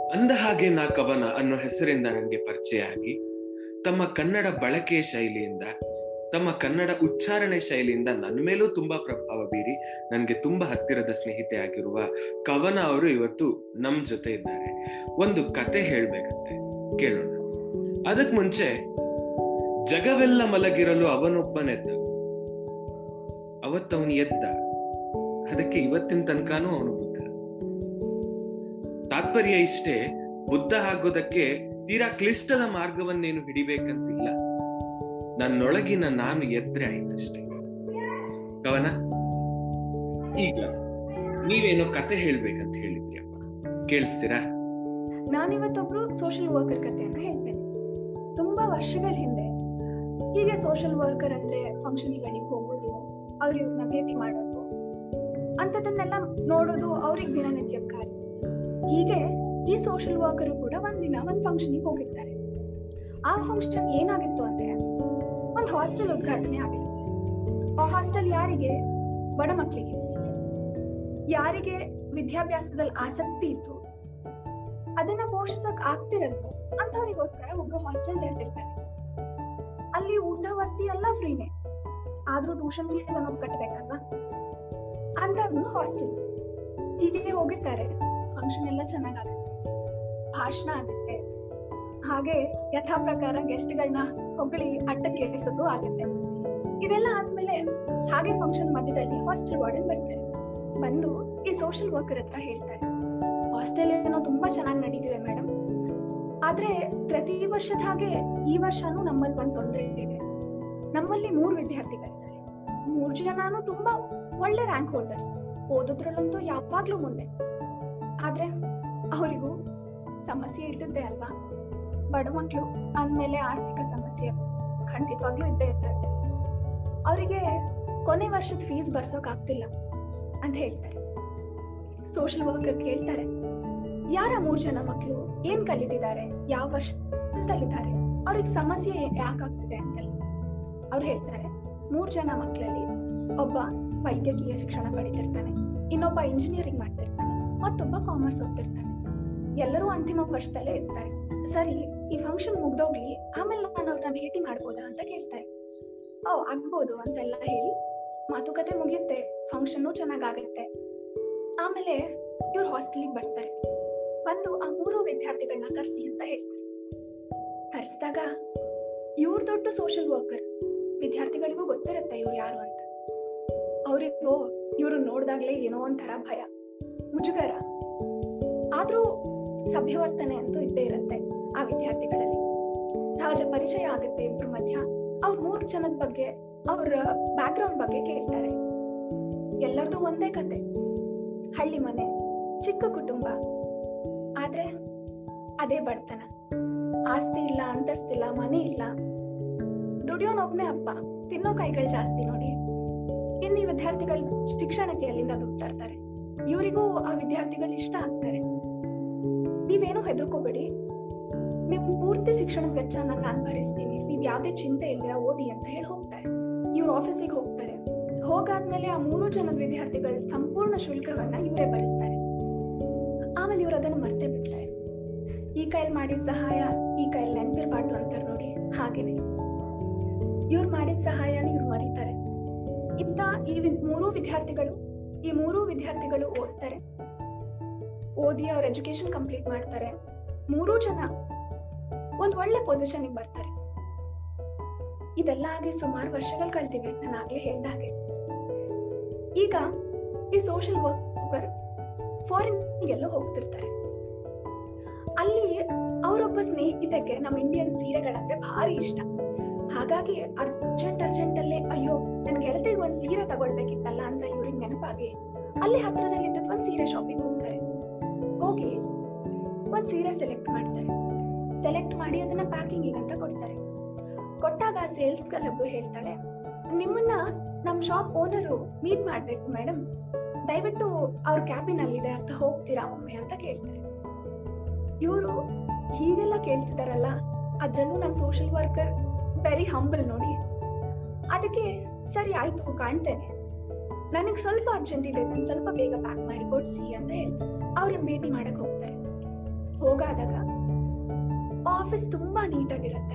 ಅಂದ ಹಾಗೆ ನಾ ಕವನ ಅನ್ನೋ ಹೆಸರಿಂದ ನನಗೆ ಪರಿಚಯ ಆಗಿ ತಮ್ಮ ಕನ್ನಡ ಬಳಕೆಯ ಶೈಲಿಯಿಂದ ತಮ್ಮ ಕನ್ನಡ ಉಚ್ಚಾರಣೆ ಶೈಲಿಯಿಂದ ನನ್ನ ಮೇಲೂ ತುಂಬಾ ಪ್ರಭಾವ ಬೀರಿ ನನಗೆ ತುಂಬಾ ಹತ್ತಿರದ ಸ್ನೇಹಿತೆ ಆಗಿರುವ ಕವನ ಅವರು ಇವತ್ತು ನಮ್ ಜೊತೆ ಇದ್ದಾರೆ ಒಂದು ಕತೆ ಹೇಳ್ಬೇಕಂತೆ ಕೇಳೋಣ ಅದಕ್ ಮುಂಚೆ ಜಗವೆಲ್ಲ ಮಲಗಿರಲು ಅವನೊಬ್ಬನೆದ್ದ ಅವತ್ತವನು ಎದ್ದ ಅದಕ್ಕೆ ಇವತ್ತಿನ ತನಕನೂ ಅವನು ಬುದ್ಧ ತಾತ್ಪರ್ಯ ಇಷ್ಟೇ ಬುದ್ಧ ಆಗೋದಕ್ಕೆ ತೀರಾ ಕ್ಲಿಷ್ಟದ ಮಾರ್ಗವನ್ನೇನು ಹಿಡಿಬೇಕಂತಿಲ್ಲ ನನ್ನೊಳಗಿನ ನಾನು ಎದ್ರೆ ಆಯ್ತಷ್ಟೇ ಕವನ ಈಗ ನೀವೇನೋ ಕತೆ ಹೇಳ್ಬೇಕಂತ ಹೇಳಿದ್ರಿ ಅಪ್ಪ ಕೇಳಿಸ್ತೀರಾ ನಾನಿವತ್ತೊಬ್ರು ಸೋಷಿಯಲ್ ವರ್ಕರ್ ಕಥೆಯನ್ನು ಹೇಳ್ತೇನೆ ತುಂಬಾ ವರ್ಷಗಳ ಹಿಂದೆ ಹೀಗೆ ಸೋಷಿಯಲ್ ವರ್ಕರ್ ಅಂದ್ರೆ ಫಂಕ್ಷನ್ಗಳಿಗೆ ಹೋಗೋದು ಅವ್ರಿವ್ರನ್ನ ಭೇಟಿ ಮಾಡೋದು ಅಂತದನ್ನೆಲ್ಲ ನೋಡೋದು ಅವ್ರಿಗೆ ದಿನನಿತ್ಯದ ಕಾರ್ಯ ಹೀಗೆ ಈ ಸೋಷಿಯಲ್ ವರ್ಕರು ಕೂಡ ಒಂದಿನ ಒಂದ್ ಫಂಕ್ಷನ್ಗೆ ಹೋಗಿರ್ತಾರೆ ಆ ಫಂಕ್ಷನ್ ಏನಾಗಿತ್ತು ಅಂದ್ರೆ ಒಂದ್ ಹಾಸ್ಟೆಲ್ ಉದ್ಘಾಟನೆ ಆಗಿರುತ್ತೆ ಆ ಹಾಸ್ಟೆಲ್ ಯಾರಿಗೆ ಬಡ ಮಕ್ಕಳಿಗೆ ಯಾರಿಗೆ ವಿದ್ಯಾಭ್ಯಾಸದಲ್ಲಿ ಆಸಕ್ತಿ ಇತ್ತು ಅದನ್ನ ಪೋಷಿಸಕ್ ಆಗ್ತಿರಲ್ವೋ ಅಂತವರಿಗೋಸ್ಕರ ಒಬ್ರು ಹಾಸ್ಟೆಲ್ ತೆರೆದಿರ್ತಾರೆ ಅಲ್ಲಿ ಊಟ ವಸತಿ ಎಲ್ಲ ಫ್ರೀನೇ ಆದ್ರೂ ಟ್ಯೂಷನ್ ಫೀಸ್ ಅನ್ನೋದು ಕಟ್ಬೇಕಲ್ವಾ ಅಂತ ಒಂದು ಹಾಸ್ಟೆಲ್ ಹೀಗೆ ಹೋಗಿರ್ತಾರೆ ಫಂಕ್ಷನ್ ಎಲ್ಲ ಚೆನ್ನಾಗಾಗುತ್ತೆ ಭಾಷಣ ಆಗುತ್ತೆ ಹಾಗೆ ಯಥಾ ಪ್ರಕಾರ ಗೆಸ್ಟ್ಗಳನ್ನ ಹೊಗಳಿ ಅಟ್ಟಕ್ಕೆ ಏರಿಸೋದು ಆಗುತ್ತೆ ಇದೆಲ್ಲ ಆದ್ಮೇಲೆ ಹಾಗೆ ಫಂಕ್ಷನ್ ಮಧ್ಯದಲ್ಲಿ ಹಾಸ್ಟೆಲ್ ವಾರ್ಡನ್ ಬರ್ತಾರೆ ಬಂದು ಈ ಸೋಷಿಯಲ್ ವರ್ಕರ್ ಹತ್ರ ಹೇಳ್ತಾರೆ ಹಾಸ್ಟೆಲ್ ಏನೋ ತುಂಬಾ ಚೆನ್ನಾಗಿ ನಡೀತಿದೆ ಮೇಡಮ್ ಆದ್ರೆ ಪ್ರತಿ ವರ್ಷದ ಹಾಗೆ ಈ ವರ್ಷನೂ ನಮ್ಮಲ್ಲಿ ಒಂದ್ ತೊಂದರೆ ಇದೆ ನಮ್ಮಲ್ಲಿ ಮೂರು ವಿದ್ಯಾರ್ಥಿಗಳಿದ್ದಾರೆ ಮೂರ್ ಜನನು ತುಂಬಾ ಒಳ್ಳೆ ರ್ಯಾಂಕ್ ಹೋಲ್ಡರ್ಸ್ ಓದೋದ್ರಲ್ಲಂತೂ ಯಾವಾಗ್ಲೂ ಮುಂದೆ ಆದ್ರೆ ಅವರಿಗೂ ಸಮಸ್ಯೆ ಇದ್ದದ್ದೇ ಅಲ್ವಾ ಬಡ ಮಕ್ಳು ಅಂದ್ಮೇಲೆ ಆರ್ಥಿಕ ಸಮಸ್ಯೆ ಖಂಡಿತವಾಗ್ಲೂ ಇದ್ದೇ ಇರ್ತದೆ ಅವರಿಗೆ ಕೊನೆ ವರ್ಷದ ಫೀಸ್ ಬರ್ಸೋಕ್ ಆಗ್ತಿಲ್ಲ ಅಂತ ಹೇಳ್ತಾರೆ ಸೋಷಿಯಲ್ ವರ್ಕರ್ ಕೇಳ್ತಾರೆ ಯಾರ ಮೂರ್ ಜನ ಮಕ್ಕಳು ಏನ್ ಕಲಿತಿದ್ದಾರೆ ಯಾವ ವರ್ಷದಲ್ಲಿದ್ದಾರೆ ಅವ್ರಿಗೆ ಸಮಸ್ಯೆ ಯಾಕಾಗ್ತಿದೆ ಅಂತೆಲ್ಲ ಅವ್ರು ಹೇಳ್ತಾರೆ ಮೂರ್ ಜನ ಮಕ್ಕಳಲ್ಲಿ ಒಬ್ಬ ವೈದ್ಯಕೀಯ ಶಿಕ್ಷಣ ಪಡಿತಿರ್ತಾನೆ ಇನ್ನೊಬ್ಬ ಇಂಜಿನಿಯರಿಂಗ್ ಮಾಡ್ತಿರ್ತಾನೆ ಮತ್ತೊಬ್ಬ ಕಾಮರ್ಸ್ ಓದ್ತಿರ್ತಾನೆ ಎಲ್ಲರೂ ಅಂತಿಮ ವರ್ಷದಲ್ಲೇ ಇರ್ತಾರೆ ಸರಿ ಈ ಫಂಕ್ಷನ್ ಮುಗ್ದೋಗ್ಲಿ ಆಮೇಲೆ ನಾನು ಅವ್ರನ್ನ ಭೇಟಿ ಮಾಡ್ಬೋದಾ ಅಂತ ಕೇಳ್ತಾರೆ ಓ ಆಗ್ಬೋದು ಅಂತೆಲ್ಲ ಹೇಳಿ ಮಾತುಕತೆ ಮುಗಿಯುತ್ತೆ ಫಂಕ್ಷನ್ನು ಚೆನ್ನಾಗಾಗುತ್ತೆ ಆಮೇಲೆ ಇವ್ರು ಹಾಸ್ಟೆಲಿಗೆ ಬರ್ತಾರೆ ಬಂದು ಆ ಮೂರು ವಿದ್ಯಾರ್ಥಿಗಳನ್ನ ಕರ್ಸಿ ಅಂತ ಹೇಳ್ತಾರೆ ಕರ್ಸಿದಾಗ ಇವ್ರ ದೊಡ್ಡ ಸೋಷಿಯಲ್ ವರ್ಕರ್ ವಿದ್ಯಾರ್ಥಿಗಳಿಗೂ ಗೊತ್ತಿರುತ್ತೆ ಇವ್ರು ಯಾರು ಅಂತ ಅವರಿಗೂ ಇವ್ರು ನೋಡ್ದಾಗ್ಲೇ ಏನೋ ಒಂಥರ ಭಯ ಮುಜುಗರ ಆದ್ರೂ ಸಭ್ಯವರ್ತನೆ ಅಂತೂ ಇದ್ದೇ ಇರುತ್ತೆ ಆ ವಿದ್ಯಾರ್ಥಿಗಳಲ್ಲಿ ಸಹಜ ಪರಿಚಯ ಆಗುತ್ತೆ ಇಬ್ರ ಮಧ್ಯ ಅವ್ರ ಮೂರ್ ಜನದ ಬಗ್ಗೆ ಅವ್ರ ಬ್ಯಾಕ್ ಗ್ರೌಂಡ್ ಬಗ್ಗೆ ಕೇಳ್ತಾರೆ ಎಲ್ಲರದು ಒಂದೇ ಕತೆ ಹಳ್ಳಿ ಮನೆ ಚಿಕ್ಕ ಕುಟುಂಬ ಆದ್ರೆ ಅದೇ ಬಡತನ ಆಸ್ತಿ ಇಲ್ಲ ಅಂತಸ್ತಿಲ್ಲ ಮನೆ ಇಲ್ಲ ದುಡಿಯೋನೊಬ್ನೇ ಅಪ್ಪ ತಿನ್ನೋ ಕೈಗಳು ಜಾಸ್ತಿ ನೋಡಿ ಇನ್ನು ಈ ವಿದ್ಯಾರ್ಥಿಗಳು ಶಿಕ್ಷಣಕ್ಕೆ ಎಲ್ಲಿಂದ ದುಡ್ತಾ ಇರ್ತಾರೆ ಇವರಿಗೂ ಆ ವಿದ್ಯಾರ್ಥಿಗಳು ಇಷ್ಟ ಆಗ್ತಾರೆ ನೀವೇನು ಹೆದರ್ಕೋಬೇಡಿ ನಿಮ್ ಪೂರ್ತಿ ಶಿಕ್ಷಣದ ವೆಚ್ಚನ ನಾನ್ ಭರಿಸ್ತೀನಿ ನೀವ್ ಯಾವ್ದೇ ಚಿಂತೆ ಇಲ್ದಿರ ಓದಿ ಅಂತ ಹೇಳಿ ಹೋಗ್ತಾರೆ ಇವ್ರ ಆಫೀಸಿಗೆ ಹೋಗ್ತಾರೆ ಹೋಗಾದ್ಮೇಲೆ ಆ ಮೂರು ಜನದ ವಿದ್ಯಾರ್ಥಿಗಳ ಸಂಪೂರ್ಣ ಶುಲ್ಕವನ್ನ ಇವರೇ ಭರಿಸ್ತಾರೆ ಆಮೇಲೆ ಇವ್ರು ಅದನ್ನ ಮರ್ತೇ ಬಿಟ್ರೆ ಈ ಕೈಲಿ ಮಾಡಿದ ಸಹಾಯ ಈ ಕೈಲಿ ನೆನ್ಪಿರ್ಬಾರ್ದು ಅಂತಾರೆ ನೋಡಿ ಹಾಗೇನೆ ಇವ್ರು ಮಾಡಿದ ಸಹಾಯನ ಇವ್ರು ಮರೀತಾರೆ ಇತ್ತ ಈ ವಿ- ಮೂರೂ ವಿದ್ಯಾರ್ಥಿಗಳು ಈ ಮೂರೂ ವಿದ್ಯಾರ್ಥಿಗಳು ಓದ್ತಾರೆ ಓದಿ ಅವ್ರ ಎಜುಕೇಶನ್ ಕಂಪ್ಲೀಟ್ ಮಾಡ್ತಾರೆ ಮೂರೂ ಜನ ಒಂದ್ ಒಳ್ಳೆ ಪೊಸಿಷನ್ ಬರ್ತಾರೆ ಇದೆಲ್ಲ ಆಗಿ ಸುಮಾರು ವರ್ಷಗಳು ಕಳ್ತಿವೆ ನಾನು ಆಗ್ಲೇ ಹೇಳ್ದ ಹಾಗೆ ಈಗ ಈ ಸೋಷಿಯಲ್ ವರ್ಕರ್ ಫಾರಿನ್ ಎಲ್ಲೋ ಹೋಗ್ತಿರ್ತಾರೆ ಅಲ್ಲಿ ಅವರೊಬ್ಬ ಸ್ನೇಹಿತಕ್ಕೆ ನಮ್ಮ ಇಂಡಿಯನ್ ಸೀರೆಗಳಂದ್ರೆ ಭಾರಿ ಇಷ್ಟ ಹಾಗಾಗಿ ಅರ್ಜೆಂಟ್ ಅರ್ಜೆಂಟ್ ಅಲ್ಲೇ ಅಯ್ಯೋ ನನ್ ಗೆಳತಿಗೆ ಒಂದ್ ಸೀರೆ ತಗೊಳ್ಬೇಕಿತ್ತಲ್ಲ ಅಂತ ಇವ್ರಿಗೆ ನೆನಪಾಗಿ ಅಲ್ಲಿ ಹತ್ರದಲ್ಲಿದ್ದ ಒಂದ್ ಸೀರೆ ಶಾಪಿಗೆ ಹೋಗ್ತಾರೆ ಹೋಗಿ ಒಂದ್ ಸೀರೆ ಸೆಲೆಕ್ಟ್ ಮಾಡ್ತಾರೆ ಸೆಲೆಕ್ಟ್ ಮಾಡಿ ಅದನ್ನ ಪ್ಯಾಕಿಂಗ್ ಅಂತ ಕೊಡ್ತಾರೆ ಕೊಟ್ಟಾಗ ಸೇಲ್ಸ್ ಗಲ್ ಒಬ್ಳು ಹೇಳ್ತಾಳೆ ನಿಮ್ಮನ್ನ ನಮ್ ಶಾಪ್ ಓನರು ಮೀಟ್ ಮಾಡ್ಬೇಕು ಮೇಡಮ್ ದಯವಿಟ್ಟು ಅವ್ರ ಕ್ಯಾಬಿನ್ ಅಲ್ಲಿದೆ ಅಂತ ಹೋಗ್ತೀರಾ ಒಮ್ಮೆ ಅಂತ ಕೇಳ್ತಾರೆ ಇವರು ಹೀಗೆಲ್ಲ ಕೇಳ್ತಿದಾರಲ್ಲ ಅದ್ರಲ್ಲೂ ನಮ್ ಸೋಷಿಯಲ್ ವರ್ಕರ್ ವೆರಿ ಹಂಬಲ್ ನೋಡಿ ಅದಕ್ಕೆ ಸರಿ ಆಯ್ತು ಕಾಣ್ತೇನೆ ನನಗ್ ಸ್ವಲ್ಪ ಅರ್ಜೆಂಟ್ ಇದೆ ನಾನು ಸ್ವಲ್ಪ ಬೇಗ ಪ್ಯಾಕ್ ಮಾಡಿ ಕೊಡ್ಸಿ ಅಂತ ಹೇಳ್ತಾರೆ ಅವ್ರನ್ನ ಭೇಟಿ ಮಾಡಕ್ ಹೋಗ್ತಾರೆ ಹೋಗಾದಾಗ ಆಫೀಸ್ ತುಂಬಾ ನೀಟಾಗಿರುತ್ತೆ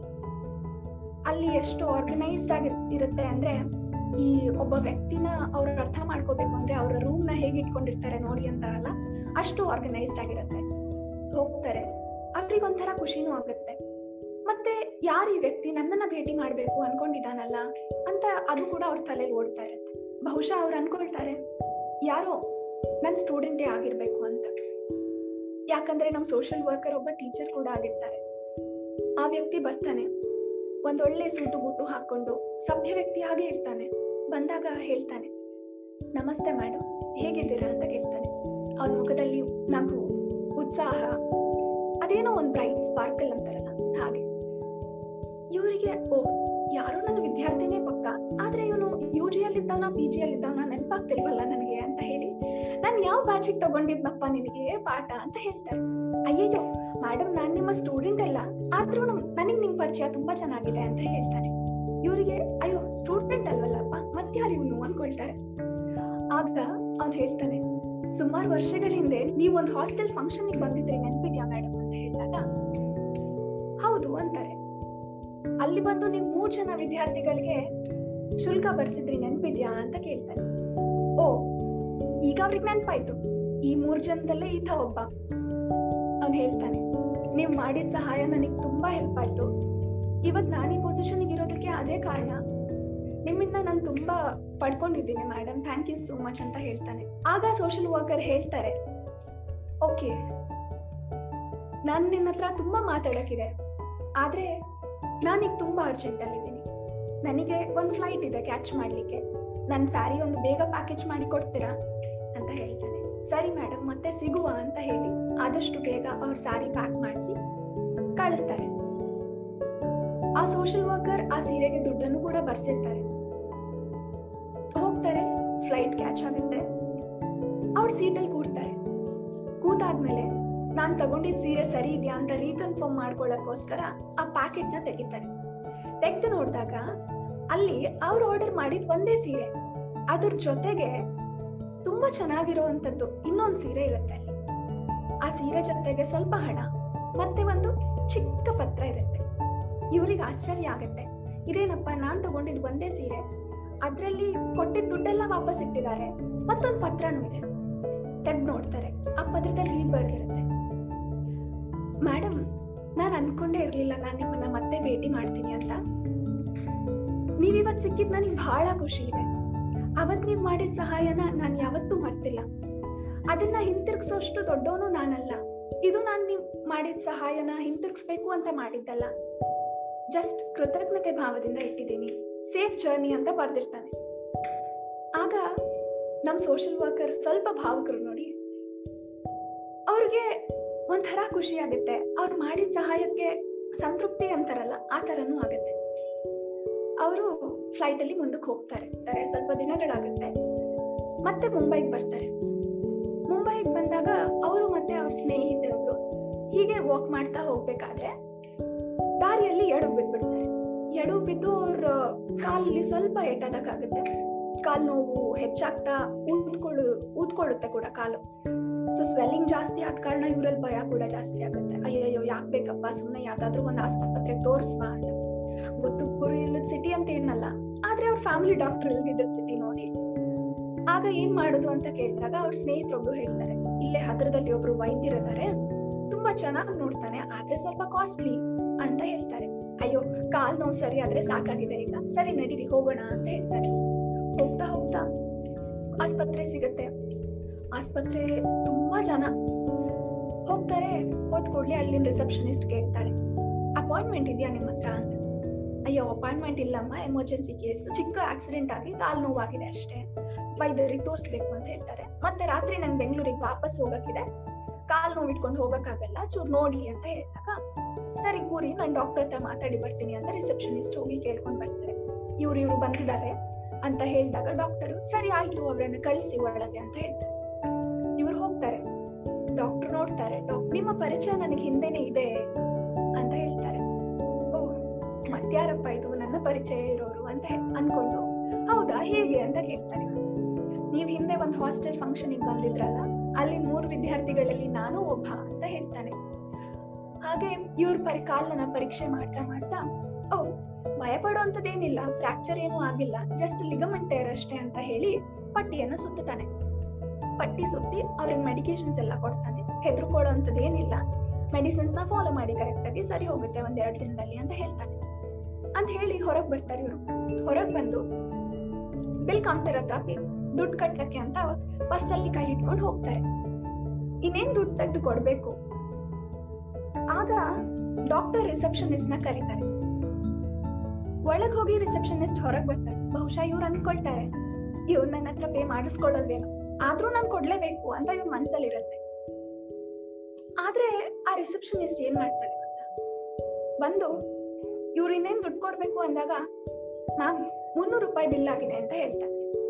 ಅಲ್ಲಿ ಎಷ್ಟು ಆರ್ಗನೈಸ್ಡ್ ಆಗಿ ಇರುತ್ತೆ ಅಂದ್ರೆ ಈ ಒಬ್ಬ ವ್ಯಕ್ತಿನ ಅವ್ರು ಅರ್ಥ ಮಾಡ್ಕೋಬೇಕು ಅಂದ್ರೆ ಅವರ ರೂಮ್ ನ ಹೇಗೆ ಇಟ್ಕೊಂಡಿರ್ತಾರೆ ನೋಡಿ ಅಂತಾರಲ್ಲ ಅಷ್ಟು ಆರ್ಗನೈಸ್ಡ್ ಆಗಿರುತ್ತೆ ಹೋಗ್ತಾರೆ ಅವ್ರಿಗೆ ಒಂಥರ ಖುಷಿನೂ ಆಗುತ್ತೆ ಮತ್ತೆ ಯಾರು ಈ ವ್ಯಕ್ತಿ ನನ್ನನ್ನ ಭೇಟಿ ಮಾಡ್ಬೇಕು ಅನ್ಕೊಂಡಿದ್ದಾನಲ್ಲ ಅಂತ ಅದು ಕೂಡ ಅವ್ರ ತಲೆಗೆ ಓಡ್ತಾ ಇರುತ್ತೆ ಬಹುಶಃ ಅವ್ರು ಅನ್ಕೊಳ್ತಾರೆ ಯಾರೋ ನನ್ ಸ್ಟೂಡೆಂಟೇ ಆಗಿರ್ಬೇಕು ಅಂತ ಯಾಕಂದ್ರೆ ನಮ್ ಸೋಷಿಯಲ್ ವರ್ಕರ್ ಒಬ್ಬ ಟೀಚರ್ ಕೂಡ ಆಗಿರ್ತಾರೆ ಆ ವ್ಯಕ್ತಿ ಬರ್ತಾನೆ ಒಂದೊಳ್ಳೆ ಸೂಟು ಬೂಟು ಹಾಕೊಂಡು ಸಭ್ಯ ವ್ಯಕ್ತಿ ಹಾಗೆ ಇರ್ತಾನೆ ಬಂದಾಗ ಹೇಳ್ತಾನೆ ನಮಸ್ತೆ ಮೇಡಮ್ ಹೇಗಿದ್ದೀರಾ ಅಂತ ಕೇಳ್ತಾನೆ ಅವನ ಮುಖದಲ್ಲಿ ನಗು ಉತ್ಸಾಹ ಅದೇನೋ ಒಂದ್ ಬ್ರೈಟ್ ಸ್ಪಾರ್ಕಲ್ ಅಂತಾರಲ್ಲ ಹಾಗೆ ಇವರಿಗೆ ಓ ಯಾರೋ ನನ್ನ ವಿದ್ಯಾರ್ಥಿನೇ ಪಕ್ಕ ಆದ್ರೆ ಇವನು ಯು ಜಿ ಅಲ್ಲಿ ಇದ್ದವನ ಪಿ ಜಿ ಅಲ್ಲಿ ಇದ್ದವನ ನೆನಪಾಗ್ತಿಲ್ವಲ್ಲ ನನಗೆ ಅಂತ ಹೇಳಿ ನಾನ್ ಯಾವ ಬ್ಯಾಚಿಗೆ ತಗೊಂಡಿದ್ನಪ್ಪ ನಿನಗೆ ಪಾಠ ಅಂತ ಹೇಳ್ತಾರೆ ಅಯ್ಯಯ್ಯೋ ಮೇಡಮ್ ನಾನ್ ನಿಮ್ಮ ಸ್ಟೂಡೆಂಟ್ ಅಲ್ಲ ಆದ್ರೂ ನನಗ್ ನಿಮ್ ಪರಿಚಯ ತುಂಬಾ ಚೆನ್ನಾಗಿದೆ ಅಂತ ಹೇಳ್ತಾನೆ ಇವರಿಗೆ ಅಯ್ಯೋ ಸ್ಟೂಡೆಂಟ್ ಅಲ್ವಲ್ಲಪ್ಪ ಮತ್ಯಾರು ಇವನು ಅನ್ಕೊಳ್ತಾರೆ ಆಗ ಅವ್ನು ಹೇಳ್ತಾನೆ ಸುಮಾರು ವರ್ಷಗಳ ಹಿಂದೆ ನೀವು ಒಂದು ಹಾಸ್ಟೆಲ್ ಫಂಕ್ಷನ್ ಬಂದಿದ್ರಿ ನೆನ್ಪಿದ್ಯಾ ಮೇಡಮ್ ಅಂತ ಹೇಳಿದಾಗ ಹೌದು ಅಂತಾರೆ ಅಲ್ಲಿ ಬಂದು ನೀವು ಮೂರ್ ಜನ ವಿದ್ಯಾರ್ಥಿಗಳಿಗೆ ಶುಲ್ಕ ಬರ್ಸಿದ್ರಿ ನೆನ್ಪಿದ್ಯಾ ಅಂತ ಕೇಳ್ತಾನೆ ಓ ಈಗ ಅವ್ರಿಗೆ ನೆನ್ಪಾಯ್ತು ಈ ಮೂರ್ ಜನದಲ್ಲೇ ಈತ ಒಬ್ಬ ಅವ್ನು ಹೇಳ್ತಾನೆ ನೀವ್ ಮಾಡಿದ ಸಹಾಯ ನನಗ್ ತುಂಬಾ ಹೆಲ್ಪ್ ಆಯ್ತು ಇವತ್ ನಾನು ಈ ಪೊಸಿಷನ್ ಇರೋದಕ್ಕೆ ಅದೇ ಕಾರಣ ನಿಮ್ಮಿಂದ ನಾನು ತುಂಬಾ ಪಡ್ಕೊಂಡಿದ್ದೀನಿ madam thank you so much ಅಂತ ಹೇಳ್ತಾನೆ ಆಗ ಸೋಷಿಯಲ್ ವರ್ಕರ್ ಹೇಳ್ತಾರೆ ಓಕೆ ನಾನ್ ನಿನ್ನ ಹತ್ರ ತುಂಬಾ ಮಾತಾಡಕ್ಕಿದೆ ಆದ್ರೆ ನಾನೀಗ ತುಂಬಾ ಅರ್ಜೆಂಟ್ ಅಲ್ಲಿದ್ದೀನಿ ನನಗೆ ಒಂದ್ ಫ್ಲೈಟ್ ಇದೆ ಕ್ಯಾಚ್ ಮಾಡ್ಲಿಕ್ಕೆ ನನ್ ಸ್ಯಾರಿ ಒಂದು ಬೇಗ ಪ್ಯಾಕೇಜ್ ಮಾಡಿ ಕೊಡ್ತೀರಾ ಅಂತ ಹೇಳ್ತಾನೆ ಸರಿ ಮೇಡಮ್ ಮತ್ತೆ ಸಿಗುವ ಅಂತ ಹೇಳಿ ಆದಷ್ಟು ಬೇಗ ಅವ್ರ ಸ್ಯಾರಿ ಪ್ಯಾಕ್ ಮಾಡಿಸಿ ಕಳಿಸ್ತಾರೆ ಆ ಸೋಷಿಯಲ್ ವರ್ಕರ್ ಆ ಸೀರೆಗೆ ದುಡ್ಡನ್ನು ಕೂಡ ಬರ್ಸಿರ್ತಾರೆ ಹೋಗ್ತಾರೆ ಫ್ಲೈಟ್ ಕ್ಯಾಚ್ ಆಗುತ್ತೆ ಅವ್ರ ಸೀಟಲ್ಲಿ ಕೂರ್ತಾರೆ ಕೂತಾದ್ಮೇಲೆ ನಾನ್ ತಗೊಂಡಿದ್ ಸೀರೆ ಸರಿ ಇದೆಯಾ ಅಂತ ರೀಕನ್ಫರ್ಮ್ ಮಾಡ್ಕೊಳ್ಳೋಕ್ಕೋಸ್ಕರ ಆ ಪ್ಯಾಕೆಟ್ ನ ತೆಗಿತಾರೆ ತೆಗ್ದು ನೋಡಿದಾಗ ಅಲ್ಲಿ ಅವ್ರು ಆರ್ಡರ್ ಮಾಡಿದ್ ಒಂದೇ ಸೀರೆ ಅದ್ರ ಜೊತೆಗೆ ತುಂಬಾ ಚೆನ್ನಾಗಿರುವಂತದ್ದು ಇನ್ನೊಂದ್ ಸೀರೆ ಇರುತ್ತೆ ಅಲ್ಲಿ ಆ ಸೀರೆ ಜೊತೆಗೆ ಸ್ವಲ್ಪ ಹಣ ಮತ್ತೆ ಒಂದು ಚಿಕ್ಕ ಪತ್ರ ಇರುತ್ತೆ ಇವ್ರಿಗೆ ಆಶ್ಚರ್ಯ ಆಗತ್ತೆ ಇದೇನಪ್ಪ ನಾನ್ ತಗೊಂಡಿದ್ ಒಂದೇ ಸೀರೆ ಅದ್ರಲ್ಲಿ ಕೊಟ್ಟಿದ್ ದುಡ್ಡೆಲ್ಲ ವಾಪಸ್ ಇಟ್ಟಿದ್ದಾರೆ ಮತ್ತೊಂದ್ ಪತ್ರನೂ ಇದೆ ತೆಗ್ದ್ ನೋಡ್ತಾರೆ ಆ ಪತ್ರದಲ್ಲಿ ಹೀಗ್ ಬರ್ದಿರುತ್ತೆ ಮೇಡಮ್ ನಾನ್ ಅನ್ಕೊಂಡೇ ಇರ್ಲಿಲ್ಲ ನಾನ್ ನಿಮ್ಮನ್ನ ಮತ್ತೆ ಭೇಟಿ ಮಾಡ್ತೀನಿ ಅಂತ ನೀವಿವತ್ ಸಿಕ್ಕಿದ್ ನನಗ್ ಬಹಳ ಖುಷಿ ಇದೆ ಅವತ್ ನೀವ್ ಮಾಡಿದ ಸಹಾಯನ ನಾನ್ ಯಾವತ್ತೂ ಮರ್ತಿಲ್ಲ ಅದನ್ನ ಹಿಂತಿರ್ಗ್ಸೋಷ್ಟು ದೊಡ್ಡವನು ನಾನಲ್ಲ ಇದು ನಾನ್ ನೀವ್ ಮಾಡಿದ ಸಹಾಯನ ಹಿಂತಿರ್ಗ್ಸ್ಬೇಕು ಅಂತ ಮಾಡಿದ್ದಲ್ಲ ಜಸ್ಟ್ ಕೃತಜ್ಞತೆ ಭಾವದಿಂದ ಇಟ್ಟಿದ್ದೀನಿ ಸೇಫ್ ಜರ್ನಿ ಅಂತ ಬರ್ದಿರ್ತಾನೆ ಆಗ ನಮ್ ಸೋಷಿಯಲ್ ವರ್ಕರ್ ಸ್ವಲ್ಪ ಭಾವುಕರು ನೋಡಿ ಅವ್ರಿಗೆ ಒಂಥರ ಖುಷಿ ಆಗುತ್ತೆ ಅವ್ರು ಮಾಡಿದ ಸಹಾಯಕ್ಕೆ ಸಂತೃಪ್ತಿ ಅಂತಾರಲ್ಲ ಆ ತರನೂ ಆಗುತ್ತೆ ಅವರು ಫ್ಲೈಟ್ ಅಲ್ಲಿ ಮುಂದಕ್ಕೆ ಹೋಗ್ತಾರೆ ಸ್ವಲ್ಪ ದಿನಗಳಾಗುತ್ತೆ ಮತ್ತೆ ಮುಂಬೈಗೆ ಬರ್ತಾರೆ ಮುಂಬೈಗೆ ಬಂದಾಗ ಅವರು ಮತ್ತೆ ಅವ್ರ ಸ್ನೇಹಿತರೊಬ್ರು ಹೀಗೆ ವಾಕ್ ಮಾಡ್ತಾ ಹೋಗ್ಬೇಕಾದ್ರೆ ದಾರಿಯಲ್ಲಿ ಎಡು ಬಿದ್ಬಿಡ್ತಾರೆ ಎಡು ಬಿದ್ದು ಅವ್ರ ಕಾಲಲ್ಲಿ ಸ್ವಲ್ಪ ಏಟಾದಕ್ಕಾಗುತ್ತೆ ಕಾಲ್ ನೋವು ಹೆಚ್ಚಾಗ್ತಾ ಊದ್ಕೊಳ್ಳು ಊದ್ಕೊಳ್ಳುತ್ತೆ ಕೂಡ ಕಾಲು ಸೊ ಸ್ವೆಲ್ಲಿಂಗ್ ಜಾಸ್ತಿ ಆದ ಕಾರಣ ಇವ್ರಲ್ಲಿ ಭಯ ಕೂಡ ಜಾಸ್ತಿ ಆಗುತ್ತೆ ಅಯ್ಯಯ್ಯೋ ಯಾಕ್ ಬೇಕಪ್ಪ ಸುಮ್ನೆ ಯಾವ್ದಾದ್ರು ಒಂದ್ ಆಸ್ಪತ್ರೆಗೆ ತೋರ್ಸ್ವಾ ಅಂತ ಗೊತ್ತು ಗುರು ಇಲ್ಲದ ಸಿಟಿ ಅಂತ ಏನಲ್ಲ ಆದ್ರೆ ಅವ್ರ ಫ್ಯಾಮಿಲಿ ಡಾಕ್ಟರ್ ಇಲ್ದಿದ್ದ ಸಿಟಿ ನೋಡಿ ಆಗ ಏನ್ ಮಾಡುದು ಅಂತ ಕೇಳಿದಾಗ ಅವ್ರ ಸ್ನೇಹಿತರೊಬ್ರು ಹೇಳ್ತಾರೆ ಇಲ್ಲೇ ಹತ್ರದಲ್ಲಿ ಒಬ್ರು ವೈದ್ಯರಿದ್ದಾರೆ ತುಂಬಾ ಚೆನ್ನಾಗಿ ನೋಡ್ತಾನೆ ಆದ್ರೆ ಸ್ವಲ್ಪ ಕಾಸ್ಟ್ಲಿ ಅಂತ ಹೇಳ್ತಾರೆ ಅಯ್ಯೋ ಕಾಲ್ ನೋವು ಸರಿ ಆದ್ರೆ ಸಾಕಾಗಿದೆ ಈಗ ಸರಿ ನಡೀರಿ ಹೋಗೋಣ ಅಂತ ಹೇಳ್ತಾರೆ ಹೋಗ್ತಾ ಹೋಗ್ತಾ ಆಸ್ಪತ್ರೆ ಸಿಗತ್ತೆ ಆಸ್ಪತ್ರೆ ತುಂಬಾ ಜನ ಹೋಗ್ತಾರೆ ಹೋದ್ ಕೂಡ್ಲೆ ಅಲ್ಲಿನ ರಿಸೆಪ್ಷನಿಸ್ಟ್ ಕೇಳ್ತಾಳೆ ಅಪಾಯಿಂಟ್ಮೆಂಟ್ ಇದೆಯಾ ನಿಮ್ಮ ಹತ್ರ ಅಂತ ಅಯ್ಯೋ ಅಪಾಯಿಂಟ್ಮೆಂಟ್ ಇಲ್ಲಮ್ಮ ಎಮರ್ಜೆನ್ಸಿ ಕೇಸ್ ಚಿಕ್ಕ ಆಕ್ಸಿಡೆಂಟ್ ಆಗಿ ಕಾಲ್ ನೋವಾಗಿದೆ ಅಷ್ಟೇ ವೈದ್ಯರಿಗೆ ತೋರಿಸ್ಬೇಕು ಅಂತ ಹೇಳ್ತಾರೆ ಮತ್ತೆ ರಾತ್ರಿ ನಂಗೆ ಬೆಂಗಳೂರಿಗೆ ವಾಪಸ್ ಹೋಗಕ್ಕಿದೆ ಕಾಲ್ ನೋವು ಇಟ್ಕೊಂಡು ಹೋಗಕ್ಕಾಗಲ್ಲ ಚೂರ್ ನೋಡಿ ಅಂತ ಹೇಳಿದಾಗ ಸರಿ ಕೂರಿ ನಾನು ಡಾಕ್ಟರ್ ಹತ್ರ ಮಾತಾಡಿ ಬರ್ತೀನಿ ಅಂತ ರಿಸೆಪ್ಷನಿಸ್ಟ್ ಹೋಗಿ ಕೇಳ್ಕೊಂಡ್ ಬರ್ತಾರೆ ಇವ್ರು ಇವ್ರು ಬಂದಿದ್ದಾರೆ ಅಂತ ಹೇಳಿದಾಗ ಡಾಕ್ಟರ್ ಸರಿ ಆಯ್ತು ಅವ್ರನ್ನ ಕಳಿಸಿ ಒಳಗೆ ಅಂತ ಹೇಳ್ತಾರೆ ಇವ್ರು ಹೋಗ್ತಾರೆ ಡಾಕ್ಟರ್ ನೋಡ್ತಾರೆ ಡಾಕ್ಟರ್ ನಿಮ್ಮ ಪರಿಚಯ ನನಗೆ ಹಿಂದೆನೆ ಇದೆ ಅಂತ ಹೇಳ್ತಾರೆ ಓ ಮತ್ಯಾರಪ್ಪ ಇದು ನನ್ನ ಪರಿಚಯ ಇರೋರು ಅಂತ ಅನ್ಕೊಂಡು ಹೌದಾ ಹೇಗೆ ಅಂತ ಕೇಳ್ತಾರೆ ನೀವ್ ಹಿಂದೆ ಒಂದ್ ಹಾಸ್ಟೆಲ್ ಫಂಕ್ಷನ್ ಬಂದಿದ್ರಲ್ಲ ಅಲ್ಲಿ ಮೂರು ವಿದ್ಯಾರ್ಥಿಗಳಲ್ಲಿ ನಾನು ಒಬ್ಬ ಅಂತ ಅಂತ ಹೇಳ್ತಾನೆ ಹಾಗೆ ಇವ್ರ ಪರಿ ಕಾಲನ್ನ ಪರೀಕ್ಷೆ ಮಾಡ್ತಾ ಮಾಡ್ತಾ ಓ ಭಯ ಪಡುವಂತದ್ದೇನಿಲ್ಲ ಫ್ರಾಕ್ಚರ್ ಏನೂ ಆಗಿಲ್ಲ ಜಸ್ಟ್ ಲಿಗಮೆಂಟ್ ಟೇರ್ ಅಷ್ಟೇ ಅಂತ ಹೇಳಿ ಪಟ್ಟಿಯನ್ನು ಸುತ್ತಾನೆ ಪಟ್ಟಿ ಸುತ್ತಿ ಅವ್ರಿಗೆ ಮೆಡಿಕೇಶನ್ಸ್ ಎಲ್ಲ ಕೊಡ್ತಾನೆ ಹೆದರ್ಕೊಳ್ಳೋ ಏನಿಲ್ಲ ಮೆಡಿಸಿನ್ಸ್ ನ ಫಾಲೋ ಮಾಡಿ ಕರೆಕ್ಟ್ ಆಗಿ ಸರಿ ಹೋಗುತ್ತೆ ಒಂದೆರಡು ದಿನದಲ್ಲಿ ಅಂತ ಹೇಳ್ತಾನೆ ಅಂತ ಹೇಳಿ ಹೊರಗ್ ಬರ್ತಾರೆ ಇವರು ಹೊರಗ್ ಬಂದು ಬಿಲ್ ಕೌಂಟರ್ ಹತ್ರ ದುಡ್ಡು ಕಟ್ಟಕ್ಕೆ ಅಂತ ಪರ್ಸಲ್ಲಿ ಕೈ ಇಟ್ಕೊಂಡು ಹೋಗ್ತಾರೆ ಇನ್ನೇನ್ ದುಡ್ಡು ತೆಗೆದು ಕೊಡ್ಬೇಕು ಆಗ ಡಾಕ್ಟರ್ ರಿಸೆಪ್ಷನಿಸ್ಟ್ ನ ಕರೀತಾರೆ ಒಳಗ್ ಹೋಗಿ ರಿಸೆಪ್ಷನಿಸ್ಟ್ ಹೊರಗ್ ಬರ್ತಾರೆ ಬಹುಶಃ ಇವ್ರು ಅನ್ಕೊಳ್ತಾರೆ ಇವ್ರು ನನ್ನ ಹತ್ರ ಪೇ ಮಾಡಿಸ್ಕೊಳ್ಳಲ್ವೇನೋ ಆದ್ರೂ ನಾನ್ ಕೊಡ್ಲೇಬೇಕು ಅಂತ ಇವ್ರ ಮನ್ಸಲ್ಲಿ ಇರುತ್ತೆ ಆದ್ರೆ ಆ ರಿಸೆಪ್ಷನಿಸ್ಟ್ ಏನ್ ಮಾಡ್ತಾಳೆ ಗೊತ್ತಾ ಬಂದು ಇವ್ರು ಇನ್ನೇನ್ ದುಡ್ಡು ಕೊಡ್ಬೇಕು ಅಂದಾಗ ಮ್ಯಾಮ್ ಮುನ್ನೂರು ರೂಪಾಯಿ ಬಿಲ್ ಆಗಿದೆ ಅಂತ ಹೇಳ್ತಾರೆ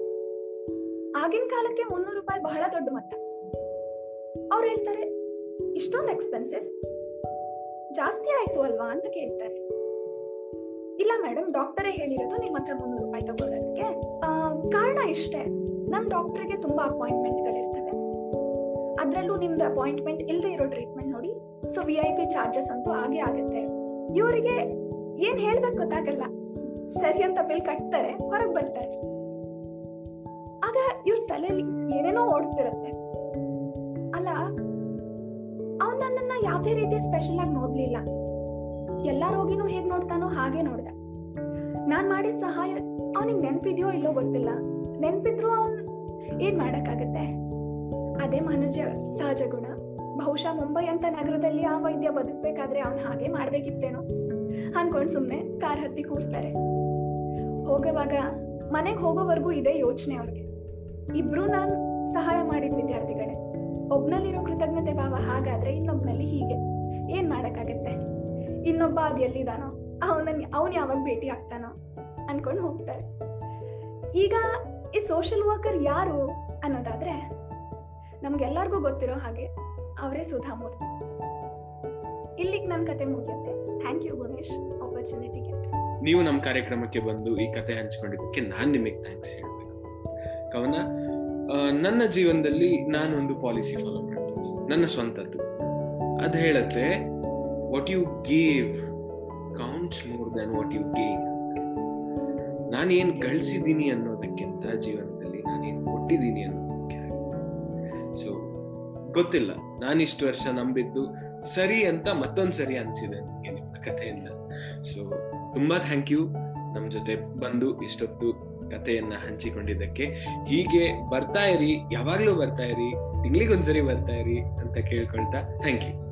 ಆಗಿನ ಕಾಲಕ್ಕೆ ಮುನ್ನೂರು ರೂಪಾಯಿ ಬಹಳ ದೊಡ್ಡ ಮೊತ್ತ ಅವ್ರು ಹೇಳ್ತಾರೆ ಇಷ್ಟೊಂದು ಎಕ್ಸ್ಪೆನ್ಸಿವ್ ಜಾಸ್ತಿ ಆಯ್ತು ಅಲ್ವಾ ಅಂತ ಕೇಳ್ತಾರೆ ಇಲ್ಲ ಮೇಡಮ್ ಡಾಕ್ಟರೇ ಹೇಳಿರೋದು ನಿಮ್ಮ ಹತ್ರ ಮುನ್ನೂರು ರೂಪಾಯಿ ತಗೊಳ್ಳೋದಕ್ಕೆ ಆ, ಕಾರಣ ಇಷ್ಟೇ ನಮ್ ಡಾಕ್ಟರ್ಗೆ ತುಂಬಾ ಅಪಾಯಿಂಟ್ಮೆಂಟ್ ಗಳಿರ್ತವೆ ಅದ್ರಲ್ಲೂ ನಿಮ್ದು ಅಪಾಯಿಂಟ್ಮೆಂಟ್ ಇಲ್ಲದೆ ಇರೋ ಟ್ರೀಟ್ಮೆಂಟ್ ನೋಡಿ so V I P charges ಅಂತೂ ಆಗೇ ಆಗುತ್ತೆ ಇವರಿಗೆ ಏನ್ ಹೇಳ್ಬೇಕು ಗೊತ್ತಾಗಲ್ಲ ಸರಿ ಅಂತ ಬಿಲ್ ಕಟ್ತಾರೆ ಹೊರಗ್ ಬರ್ತಾರೆ ಆಗ ಇವ್ರ ತಲೆಯಲ್ಲಿ ಏನೇನೋ ಓಡ್ತಿರತ್ತೆ ಅಲ್ಲ ಅವನ್ ನನ್ನನ್ನ ಯಾವ್ದೇ ರೀತಿ ಸ್ಪೆಷಲ್ ಆಗಿ ನೋಡ್ಲಿಲ್ಲ ಎಲ್ಲಾ ರೋಗಿನೂ ಹೇಗ್ ನೋಡ್ತಾನೋ ಹಾಗೆ ನೋಡ್ದ ನಾನ್ ಮಾಡಿದ ಸಹಾಯ ಅವನಿಗೆ ನೆನ್ಪಿದ್ಯೋ ಇಲ್ಲೋ ಗೊತ್ತಿಲ್ಲ ನೆನ್ಪಿದ್ರು ಅವನ್ ಏನ್ ಮಾಡಕ್ಕಾಗತ್ತೆ ಅದೇ ಮನುಜ ಸಹಜ ಗುಣ ಬಹುಶಃ ಮುಂಬೈ ಅಂತ ನಗರದಲ್ಲಿ ಆ ವೈದ್ಯ ಬದುಕ್ಬೇಕಾದ್ರೆ ಅವನ್ ಹಾಗೆ ಮಾಡ್ಬೇಕಿತ್ತೇನೋ ಅನ್ಕೊಂಡ್ ಸುಮ್ನೆ ಕಾರ್ ಹತ್ತಿ ಕೂರ್ತಾರೆ ಹೋಗುವಾಗ ಮನೆಗ್ ಹೋಗೋವರೆಗೂ ಇದೇ ಯೋಚನೆ ಅವ್ರಿಗೆ ಇಬ್ರು ನಾನ್ ಸಹಾಯ ಮಾಡಿದ ವಿದ್ಯಾರ್ಥಿಗಳೇ ಒಬ್ನಲ್ಲಿರೋ ಕೃತಜ್ಞತೆ ಭಾವ ಹಾಗಾದ್ರೆ ಇನ್ನೊಬ್ನಲ್ಲಿ ಹೀಗೆ ಏನ್ ಮಾಡಕ್ಕಾಗತ್ತೆ ಇನ್ನೊಬ್ಬ ಅದ್ ಎಲ್ಲಿದಾನೋ ಅವನನ್ನ ಅವನ್ ಯಾವಾಗ ಭೇಟಿ ಆಗ್ತಾನೋ ಅನ್ಕೊಂಡ್ ಹೋಗ್ತಾರೆ ಈಗ ಈ ಸೋಷಿಯಲ್ ವರ್ಕರ್ ಯಾರು ಅನ್ನೋದಾದ್ರೆ ನಮ್ಗೆಲ್ಲರಿಗೂ ಗೊತ್ತಿರೋ ಹಾಗೆ ಅವರೇ ಸುಧಾಮೂರ್ತಿ ಇಲ್ಲಿಗೆ ನನ್ನ ಕತೆ ಮುಗಿಯುತ್ತೆ ಥ್ಯಾಂಕ್ ಯು ಗುಣೇಶ್ ಆಪರ್ಚುನಿಟಿಗೆ ನೀವು ನಮ್ಮ ಕಾರ್ಯಕ್ರಮಕ್ಕೆ ಬಂದು ಈ ಕತೆ ಹಂಚ್ಕೊಂಡಿದ್ದಕ್ಕೆ ನಾನ್ ನಿಮಗೆ ಥ್ಯಾಂಕ್ಸ್ ಹೇಳ್ಬೇಕು ಕವನ ಆ, ನನ್ನ ಜೀವನದಲ್ಲಿ ನಾನೊಂದು ಪಾಲಿಸಿ ಫಾಲೋ ಮಾಡ್ತೀನಿ ನನ್ನ ಸ್ವಂತದ್ದು ಅದು ಹೇಳತ್ತೆ what you gave counts more than what you gain ನಾನು ಏನ್ ಗಳಿಸಿದ್ದೀನಿ ಅನ್ನೋದಕ್ಕಿಂತ ಜೀವನದಲ್ಲಿ ನಾನೇನ್ ಕೊಟ್ಟಿದ್ದೀನಿ ಅನ್ನೋದಕ್ಕೆ ಸೊ ಗೊತ್ತಿಲ್ಲ ನಾನು ಇಷ್ಟು ವರ್ಷ ನಂಬಿದ್ದು ಸರಿ ಅಂತ ಮತ್ತೊಂದ್ ಸರಿ ಅನ್ಸಿದೆ ನನಗೆ ನಿಮ್ಮ ಕಥೆಯಿಂದ ಸೊ ತುಂಬಾ ಥ್ಯಾಂಕ್ ಯು ನಮ್ ಜೊತೆ ಬಂದು ಇಷ್ಟೊತ್ತು ಕಥೆಯನ್ನ ಹಂಚಿಕೊಂಡಿದ್ದಕ್ಕೆ ಹೀಗೆ ಬರ್ತಾ ಇರಿ ಯಾವಾಗ್ಲೂ ಬರ್ತಾ ಇರಿ ತಿಂಗಳಿಗೊಂದ್ಸರಿ ಬರ್ತಾ ಇರಿ ಅಂತ ಕೇಳ್ಕೊಳ್ತಾ ಥ್ಯಾಂಕ್ ಯು